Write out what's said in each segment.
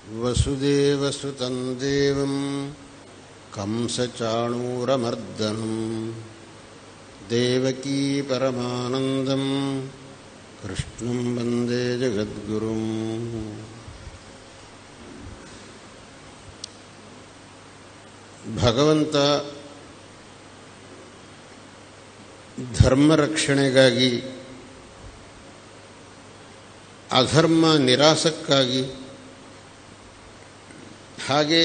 वसुदेवसुतं देवं कंसचाणूरमर्दनं देवकी परमानन्दं कृष्णं वन्दे जगद्गुरुम् ಭಗವಂತ ಧರ್ಮ ರಕ್ಷಣೆಗಾಗಿ ಅಧರ್ಮ ನಿರಾಸಕ್ಕಾಗಿ ಹಾಗೆ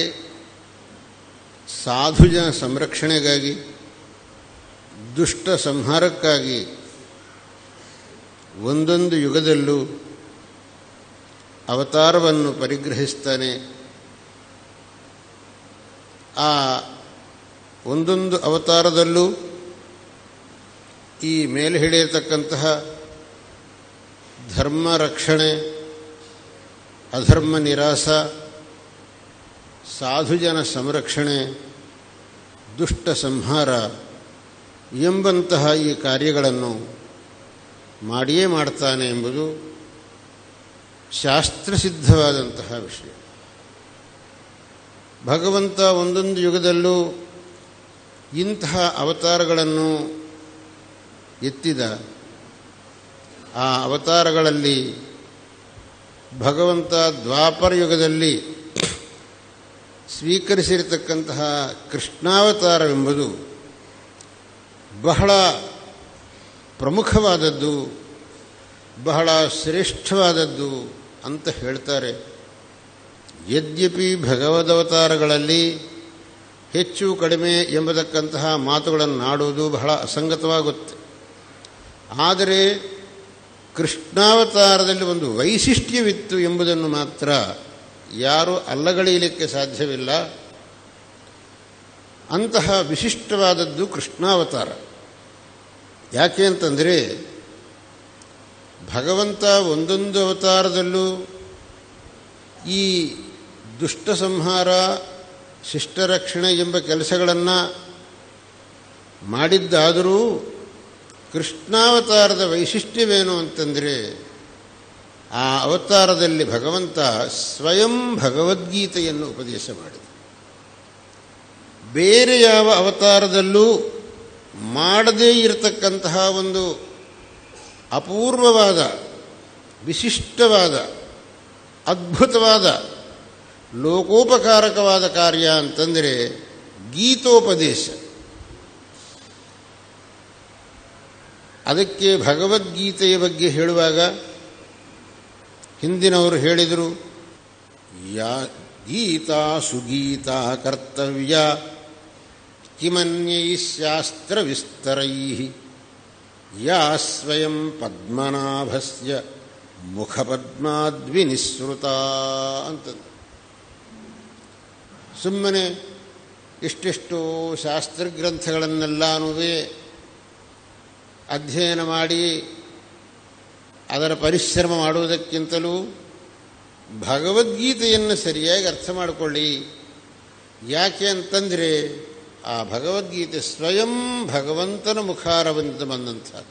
ಸಾಧುಜನ ಸಂರಕ್ಷಣೆಗಾಗಿ ದುಷ್ಟ ಸಂಹಾರಕ್ಕಾಗಿ ಒಂದೊಂದು ಯುಗದಲ್ಲೂ ಅವತಾರವನ್ನು ಪರಿಗ್ರಹಿಸ್ತಾನೆ ಆ ಒಂದೊಂದು ಅವತಾರದಲ್ಲೂ ಈ ಮೇಲೆ ಹೇಳಿರತಕ್ಕಂತಹ ಧರ್ಮ ರಕ್ಷಣೆ ಅಧರ್ಮ ನಿರಾಸ ಸಾಧುಜನ ಸಂರಕ್ಷಣೆ ದುಷ್ಟ ಸಂಹಾರ ಎಂಬಂತಹ ಈ ಕಾರ್ಯಗಳನ್ನು ಮಾಡಿಯೇ ಮಾಡ್ತಾನೆ ಎಂಬುದು ಶಾಸ್ತ್ರಸಿದ್ಧವಾದಂತಹ ವಿಷಯ ಭಗವಂತ ಒಂದೊಂದು ಯುಗದಲ್ಲೂ ಇಂತಹ ಅವತಾರಗಳನ್ನು ಎತ್ತಿದ ಆ ಅವತಾರಗಳಲ್ಲಿ ಭಗವಂತ ದ್ವಾಪರ ಯುಗದಲ್ಲಿ ಸ್ವೀಕರಿಸಿರತಕ್ಕಂತಹ ಕೃಷ್ಣಾವತಾರವೆಂಬುದು ಬಹಳ ಪ್ರಮುಖವಾದದ್ದು ಬಹಳ ಶ್ರೇಷ್ಠವಾದದ್ದು ಅಂತ ಹೇಳ್ತಾರೆ ಯದ್ಯಪಿ ಭಗವದವತಾರಗಳಲ್ಲಿ ಹೆಚ್ಚು ಕಡಿಮೆ ಎಂಬತಕ್ಕಂತಹ ಮಾತುಗಳನ್ನು ಆಡುವುದು ಬಹಳ ಅಸಂಗತವಾಗುತ್ತೆ ಆದರೆ ಕೃಷ್ಣಾವತಾರದಲ್ಲಿ ಒಂದು ವೈಶಿಷ್ಟ್ಯವಿತ್ತು ಎಂಬುದನ್ನು ಮಾತ್ರ ಯಾರೂ ಅಲ್ಲಗಳೆಯಲಿಕ್ಕೆ ಸಾಧ್ಯವಿಲ್ಲ ಅಂತಹ ವಿಶಿಷ್ಟವಾದದ್ದು ಕೃಷ್ಣಾವತಾರ ಯಾಕೆ ಅಂತಂದರೆ ಭಗವಂತ ಒಂದೊಂದು ಅವತಾರದಲ್ಲೂ ಈ ದುಷ್ಟ ಸಂಹಾರ ಶಿಷ್ಟರಕ್ಷಣೆ ಎಂಬ ಕೆಲಸಗಳನ್ನು ಮಾಡಿದ್ದಾದರೂ ಕೃಷ್ಣಾವತಾರದ ವೈಶಿಷ್ಟ್ಯವೇನು ಅಂತಂದರೆ ಆ ಅವತಾರದಲ್ಲಿ ಭಗವಂತ ಸ್ವಯಂ ಭಗವದ್ಗೀತೆಯನ್ನು ಉಪದೇಶ ಮಾಡಿದ ಬೇರೆ ಯಾವ ಅವತಾರದಲ್ಲೂ ಮಾಡದೇ ಇರತಕ್ಕಂತಹ ಒಂದು ಅಪೂರ್ವವಾದ ವಿಶಿಷ್ಟವಾದ ಅದ್ಭುತವಾದ ಲೋಕೋಪಕಾರಕವಾದ ಕಾರ್ಯ ಅಂತಂದರೆ ಗೀತೋಪದೇಶ ಅದಕ್ಕೆ ಭಗವದ್ಗೀತೆಯ ಬಗ್ಗೆ ಹೇಳುವಾಗ ಹಿಂದಿನವರು ಹೇಳಿದರು ಯಾ ಗೀತಾ ಸುಗೀತಾ ಕರ್ತವ್ಯ ಕಿಮನ್ಯೈ ಶಾಸ್ತ್ರ ವಿಸ್ತರೈ ಯಾ ಸ್ವಯಂ ಪದ್ಮನಾಭಸ್ಯ ಮುಖಪದ್ಮಾದ್ವಿನಿಸೃತ ಅಂತಂದು ಸುಮ್ಮನೆ ಇಷ್ಟಿಷ್ಟು ಶಾಸ್ತ್ರಗ್ರಂಥಗಳನ್ನೆಲ್ಲನೂ ಅಧ್ಯಯನ ಮಾಡಿ ಅದರ ಪರಿಶ್ರಮ ಮಾಡುವುದಕ್ಕಿಂತಲೂ ಭಗವದ್ಗೀತೆಯನ್ನು ಸರಿಯಾಗಿ ಅರ್ಥ ಮಾಡಿಕೊಳ್ಳಿ ಯಾಕೆ ಅಂತಂದರೆ ಆ ಭಗವದ್ಗೀತೆ ಸ್ವಯಂ ಭಗವಂತನ ಮುಖಾರವಂತ ಬಂದಂಥದ್ದು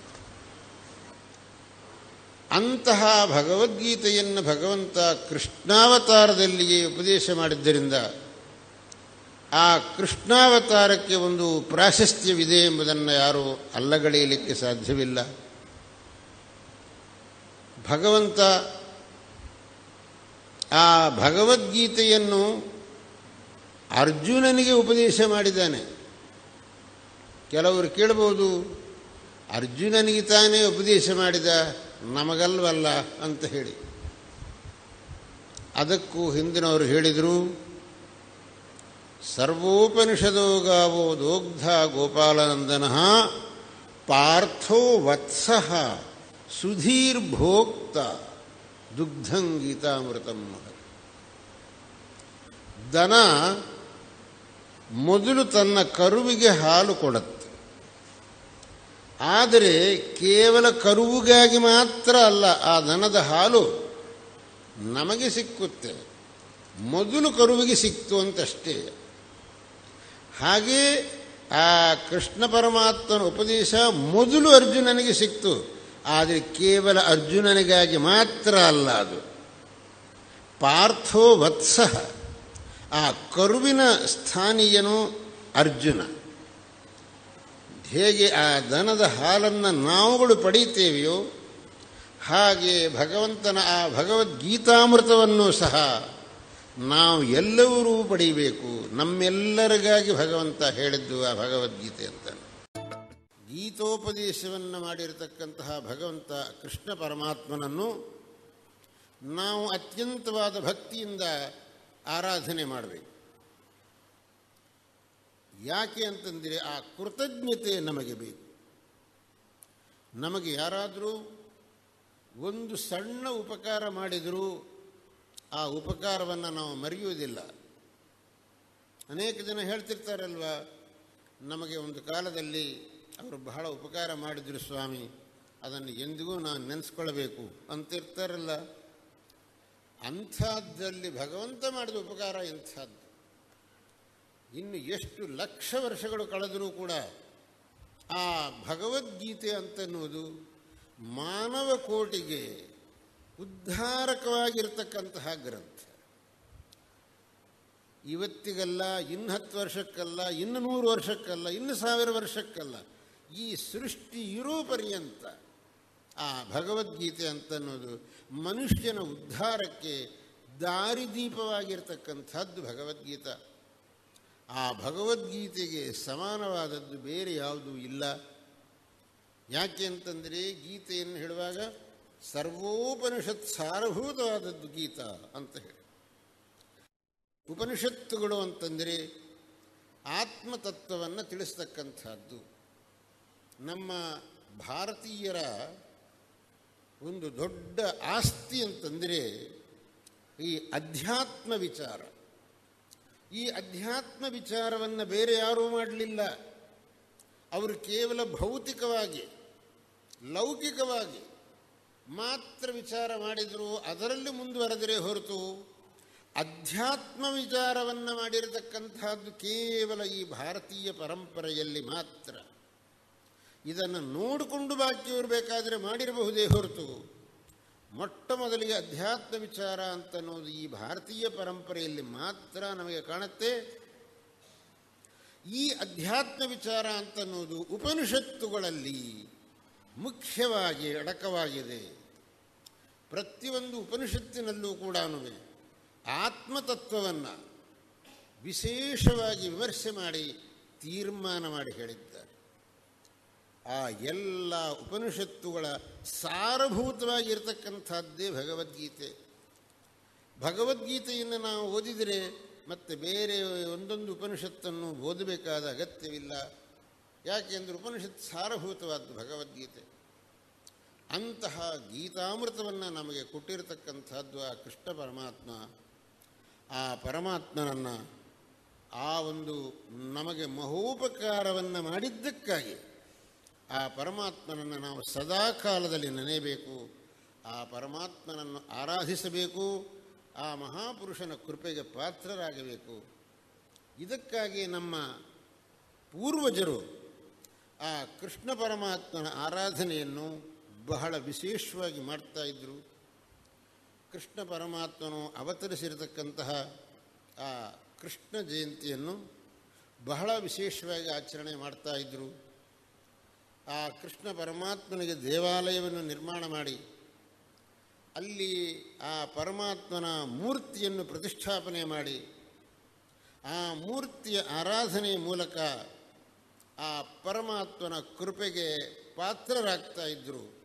ಅಂತಹ ಭಗವದ್ಗೀತೆಯನ್ನು ಭಗವಂತ ಕೃಷ್ಣಾವತಾರದಲ್ಲಿಯೇ ಉಪದೇಶ ಮಾಡಿದ್ದರಿಂದ ಆ ಕೃಷ್ಣಾವತಾರಕ್ಕೆ ಒಂದು ಪ್ರಾಶಸ್ತ್ಯವಿದೆ ಎಂಬುದನ್ನು ಯಾರೂ ಅಲ್ಲಗಳೆಯಲಿಕ್ಕೆ ಸಾಧ್ಯವಿಲ್ಲ ಭಗವಂತ ಆ ಭಗವದ್ಗೀತೆಯನ್ನು ಅರ್ಜುನನಿಗೆ ಉಪದೇಶ ಮಾಡಿದ್ದಾನೆ ಕೆಲವರು ಕೇಳಬಹುದು ಅರ್ಜುನನಿಗೆ ತಾನೇ ಉಪದೇಶ ಮಾಡಿದ ನಮಗಲ್ವಲ್ಲ ಅಂತ ಹೇಳಿ ಅದಕ್ಕೂ ಹಿಂದಿನವರು ಹೇಳಿದರು ಸರ್ವೋಪನಿಷದೋ ಗಾವೋ ದೋಗ್ಧ ಗೋಪಾಲನಂದನ ಪಾರ್ಥೋ ವತ್ಸ ಸುಧೀರ್ಭೋಕ್ತ ದುಗ್ಧಂ ಗೀತಾಮೃತಂ ದನ ಮೊದಲು ತನ್ನ ಕರುವಿಗೆ ಹಾಲು ಕೊಡುತ್ತೆ ಆದರೆ ಕೇವಲ ಕರುವಿಗಾಗಿ ಮಾತ್ರ ಅಲ್ಲ ಆ ದನದ ಹಾಲು ನಮಗೆ ಸಿಕ್ಕುತ್ತೆ ಮೊದಲು ಕರುವಿಗೆ ಸಿಕ್ತು ಅಂತಷ್ಟೇ ಹಾಗೇ ಆ ಕೃಷ್ಣ ಪರಮಾತ್ಮನ ಉಪದೇಶ ಮೊದಲು ಅರ್ಜುನನಿಗೆ ಸಿಕ್ತು ಆದರೆ ಕೇವಲ ಅರ್ಜುನನಿಗಾಗಿ ಮಾತ್ರ ಅಲ್ಲ ಅದು ಪಾರ್ಥೋ ವತ್ಸ ಆ ಕರುವಿನ ಸ್ಥಾನೀಯನು ಅರ್ಜುನ ಹೇಗೆ ಆ ದನದ ಹಾಲನ್ನು ನಾವುಗಳು ಪಡೀತೇವೆಯೋ ಹಾಗೆ ಭಗವಂತನ ಆ ಭಗವದ್ಗೀತಾಮೃತವನ್ನು ಸಹ ನಾವು ಎಲ್ಲರೂ ಪಡೀಬೇಕು ನಮ್ಮೆಲ್ಲರಿಗಾಗಿ ಭಗವಂತ ಹೇಳಿದ್ದು ಆ ಭಗವದ್ಗೀತೆ ಅಂತ ಗೀತೋಪದೇಶವನ್ನು ಮಾಡಿರತಕ್ಕಂತಹ ಭಗವಂತ ಕೃಷ್ಣ ಪರಮಾತ್ಮನನ್ನು ನಾವು ಅತ್ಯಂತವಾದ ಭಕ್ತಿಯಿಂದ ಆರಾಧನೆ ಮಾಡಬೇಕು ಯಾಕೆ ಅಂತಂದರೆ ಆ ಕೃತಜ್ಞತೆ ನಮಗೆ ಬೇಕು ನಮಗೆ ಯಾರಾದರೂ ಒಂದು ಸಣ್ಣ ಉಪಕಾರ ಮಾಡಿದರೂ ಆ ಉಪಕಾರವನ್ನು ನಾವು ಮರೆಯುವುದಿಲ್ಲ ಅನೇಕ ಜನ ಹೇಳ್ತಿರ್ತಾರಲ್ವ ನಮಗೆ ಒಂದು ಕಾಲದಲ್ಲಿ ಅವರು ಬಹಳ ಉಪಕಾರ ಮಾಡಿದರು ಸ್ವಾಮಿ ಅದನ್ನು ಎಂದಿಗೂ ನಾನು ನೆನೆಸ್ಕೊಳ್ಬೇಕು ಅಂತಿರ್ತಾರಲ್ಲ ಅಂಥದ್ದಲ್ಲಿ ಭಗವಂತ ಮಾಡಿದ ಉಪಕಾರ ಎಂಥದ್ದು ಇನ್ನು ಎಷ್ಟು ಲಕ್ಷ ವರ್ಷಗಳು ಕಳೆದರೂ ಕೂಡ ಆ ಭಗವದ್ಗೀತೆ ಅಂತನ್ನುವುದು ಮಾನವ ಕೋಟಿಗೆ ಉದ್ಧಾರಕವಾಗಿರ್ತಕ್ಕಂತಹ ಗ್ರಂಥ ಇವತ್ತಿಗಲ್ಲ ಇನ್ನು ಹತ್ತು ವರ್ಷಕ್ಕಲ್ಲ ಇನ್ನು ನೂರು ವರ್ಷಕ್ಕಲ್ಲ ಇನ್ನು ಸಾವಿರ ವರ್ಷಕ್ಕಲ್ಲ ಈ ಸೃಷ್ಟಿ ಇರೋ ಪರ್ಯಂತ ಆ ಭಗವದ್ಗೀತೆ ಅಂತನ್ನೋದು ಮನುಷ್ಯನ ಉದ್ಧಾರಕ್ಕೆ ದಾರಿದೀಪವಾಗಿರ್ತಕ್ಕಂಥದ್ದು ಭಗವದ್ಗೀತಾ ಆ ಭಗವದ್ಗೀತೆಗೆ ಸಮಾನವಾದದ್ದು ಬೇರೆ ಯಾವುದೂ ಇಲ್ಲ ಯಾಕೆ ಅಂತಂದರೆ ಗೀತೆಯನ್ನು ಹೇಳುವಾಗ ಸರ್ವೋಪನಿಷತ್ ಸಾರಭೂತವಾದದ್ದು ಗೀತಾ ಅಂತ ಹೇಳಿ ಉಪನಿಷತ್ತುಗಳು ಅಂತಂದರೆ ಆತ್ಮತತ್ವವನ್ನು ತಿಳಿಸ್ತಕ್ಕಂಥದ್ದು ನಮ್ಮ ಭಾರತೀಯರ ಒಂದು ದೊಡ್ಡ ಆಸ್ತಿ ಅಂತಂದರೆ ಈ ಅಧ್ಯಾತ್ಮ ವಿಚಾರ ಈ ಅಧ್ಯಾತ್ಮ ವಿಚಾರವನ್ನು ಬೇರೆ ಯಾರೂ ಮಾಡಲಿಲ್ಲ ಅವರು ಕೇವಲ ಭೌತಿಕವಾಗಿ ಲೌಕಿಕವಾಗಿ ಮಾತ್ರ ವಿಚಾರ ಮಾಡಿದರು ಅದರಲ್ಲಿ ಮುಂದುವರೆದರೆ ಹೊರತು ಅಧ್ಯಾತ್ಮ ವಿಚಾರವನ್ನು ಮಾಡಿರತಕ್ಕಂಥದ್ದು ಕೇವಲ ಈ ಭಾರತೀಯ ಪರಂಪರೆಯಲ್ಲಿ ಮಾತ್ರ ಇದನ್ನು ನೋಡಿಕೊಂಡು ಬಾಕಿಯವರು ಬೇಕಾದರೆ ಮಾಡಿರಬಹುದೇ ಹೊರತು ಮೊಟ್ಟ ಮೊದಲಿಗೆ ಅಧ್ಯಾತ್ಮ ವಿಚಾರ ಅಂತನ್ನೋದು ಈ ಭಾರತೀಯ ಪರಂಪರೆಯಲ್ಲಿ ಮಾತ್ರ ನಮಗೆ ಕಾಣುತ್ತೆ ಈ ಅಧ್ಯಾತ್ಮ ವಿಚಾರ ಅಂತನ್ನೋದು ಉಪನಿಷತ್ತುಗಳಲ್ಲಿ ಮುಖ್ಯವಾಗಿ ಅಡಕವಾಗಿದೆ ಪ್ರತಿಯೊಂದು ಉಪನಿಷತ್ತಿನಲ್ಲೂ ಕೂಡ ಆತ್ಮತತ್ವವನ್ನು ವಿಶೇಷವಾಗಿ ವಿಮರ್ಶೆ ಮಾಡಿ ತೀರ್ಮಾನ ಮಾಡಿ ಹೇಳಿದ್ದಾರೆ ಆ ಎಲ್ಲ ಉಪನಿಷತ್ತುಗಳ ಸಾರಭೂತವಾಗಿರ್ತಕ್ಕಂಥದ್ದೇ ಭಗವದ್ಗೀತೆ ಭಗವದ್ಗೀತೆಯನ್ನು ನಾವು ಓದಿದರೆ ಮತ್ತೆ ಬೇರೆ ಒಂದೊಂದು ಉಪನಿಷತ್ತನ್ನು ಓದಬೇಕಾದ ಅಗತ್ಯವಿಲ್ಲ ಯಾಕೆಂದರೆ ಉಪನಿಷತ್ ಸಾರಭೂತವಾದ್ದು ಭಗವದ್ಗೀತೆ ಅಂತಹ ಗೀತಾಮೃತವನ್ನು ನಮಗೆ ಕೊಟ್ಟಿರತಕ್ಕಂಥದ್ದು ಆ ಕೃಷ್ಣ ಪರಮಾತ್ಮ ಆ ಪರಮಾತ್ಮನನ್ನು ಆ ಒಂದು ನಮಗೆ ಮಹೋಪಕಾರವನ್ನು ಮಾಡಿದ್ದಕ್ಕಾಗಿ ಆ ಪರಮಾತ್ಮನನ್ನು ನಾವು ಸದಾ ಕಾಲದಲ್ಲಿ ನೆನೆಯಬೇಕು ಆ ಪರಮಾತ್ಮನನ್ನು ಆರಾಧಿಸಬೇಕು ಆ ಮಹಾಪುರುಷನ ಕೃಪೆಗೆ ಪಾತ್ರರಾಗಬೇಕು ಇದಕ್ಕಾಗಿ ನಮ್ಮ ಪೂರ್ವಜರು ಆ ಕೃಷ್ಣ ಪರಮಾತ್ಮನ ಆರಾಧನೆಯನ್ನು ಬಹಳ ವಿಶೇಷವಾಗಿ ಮಾಡ್ತಾ ಇದ್ದರು ಕೃಷ್ಣ ಪರಮಾತ್ಮನು ಅವತರಿಸಿರತಕ್ಕಂತಹ ಆ ಕೃಷ್ಣ ಜಯಂತಿಯನ್ನು ಬಹಳ ವಿಶೇಷವಾಗಿ ಆಚರಣೆ ಮಾಡ್ತಾ ಇದ್ದರು ಆ ಕೃಷ್ಣ ಪರಮಾತ್ಮನಿಗೆ ದೇವಾಲಯವನ್ನು ನಿರ್ಮಾಣ ಮಾಡಿ ಅಲ್ಲಿ ಆ ಪರಮಾತ್ಮನ ಮೂರ್ತಿಯನ್ನು ಪ್ರತಿಷ್ಠಾಪನೆ ಮಾಡಿ ಆ ಮೂರ್ತಿಯ ಆರಾಧನೆಯ ಮೂಲಕ ಆ ಪರಮಾತ್ಮನ ಕೃಪೆಗೆ ಪಾತ್ರರಾಗ್ತಾ ಇದ್ದರು